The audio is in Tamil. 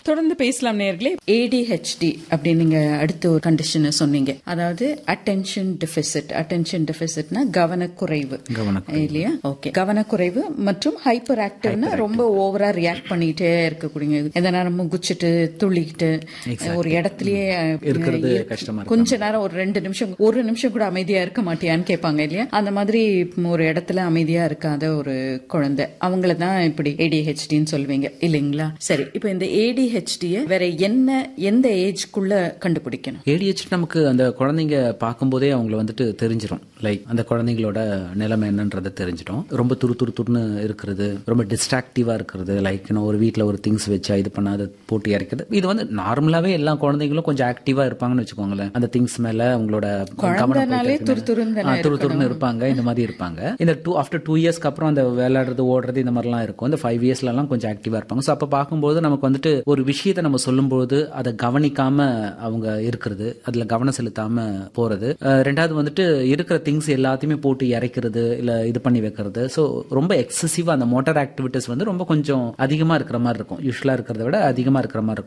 தொடர்ந்து பேசலாம் நேர்களே ஏடிஹெச்டி அப்படின்னு நீங்க அடுத்த ஒரு கண்டிஷன் சொன்னீங்க அதாவது அட்டென்ஷன் டெபிசிட் அட்டென்ஷன் டெபிசிட்னா கவனக்குறைவு இல்லையா ஓகே கவனக்குறைவு மற்றும் ஹைப்பர் ஆக்டிவ்னா ரொம்ப ஓவரா ரியாக்ட் பண்ணிட்டே இருக்கக்கூடிய எந்த நேரமும் குச்சிட்டு துள்ளிக்கிட்டு ஒரு இடத்துலயே இருக்கிறது இருக்கு. கஷ்டமா இருக்கு. கொஞ்ச நேரம் ஒரு ரெண்டு நிமிஷம் ஒரு நிமிஷம் கூட அமைதியா இருக்க மாட்டியான்னு கேட்பாங்க இல்லையா அந்த மாதிரி ஒரு இடத்துல அமைதியா இருக்காத ஒரு குழந்தை அவங்கள தான் இப்படி ஏடிஹெச்டின்னு சொல்லுவீங்க இல்லைங்களா சரி இப்போ இந்த ஏடிஹெச்டிய வேற என்ன எந்த ஏஜ்க்குள்ள கண்டுபிடிக்கணும் ஏடிஹெச் நமக்கு அந்த குழந்தைங்க பார்க்கும்போதே அவங்கள வந்துட்டு தெரிஞ்சிடும் லைக் அந்த குழந்தைங்களோட நிலைமை என்னன்றது தெரிஞ்சிடும் ரொம்ப துரு துரு துருன்னு இருக்கிறது ரொம்ப டிஸ்ட்ராக்டிவா இருக்கிறது லைக் ஒரு வீட்டில் ஒரு திங்ஸ் வச்சா இது பண்ணாத போட்டு இறக்கிறது இது வந்து நார்மலாவே எல்லா குழந்தைங்களும் கொஞ்சம் ஆக்டிவா இருப்பாங்கன்னு வச்சுக்கோங்களேன் அந்த திங்ஸ் மேல அவங்களோட கவனம் குழந்தைனாலே போயிட்டு துரு துருன்னு தானே ஆ, துரு துருன்னு இருப்பாங்க இந்த மாதிரி இருப்பாங்க இந்த டூ ஆஃப்டர் டூ இயர்ஸ்க்கு அப்புறம் அந்த விளையாடுறது ஓடுறது இந்த மாதிரிலாம் இருக்கும் இந்த ஃபைவ் இயர்ஸ்ல எல்லாம் கொஞ்சம் ஆக்டிவா இருப்பாங்க ஸோ அப்போ பார்க்கும்போது நமக்கு வந்துட்டு ஒரு விஷயத்தை நம்ம சொல்லும்போது அதை கவனிக்காம அவங்க இருக்கிறது அதுல கவனம் செலுத்தாம போறது அஹ், ரெண்டாவது வந்துட்டு இருக்கிற திங்ஸ் எல்லாத்தையுமே போட்டு இறைக்கிறது இல்ல இது பண்ணி வைக்கிறது ஸோ ரொம்ப எக்ஸசிவா அந்த மோட்டார் ஆக்டிவிட்டிஸ் வந்து ரொம்ப கொஞ்சம் அதிகமா இருக்கிற மாதிரி இருக்கும் யூஸ்வலா இருக்கிறத விட அதிகமா இருக்கிற மாதிரி இருக்கும்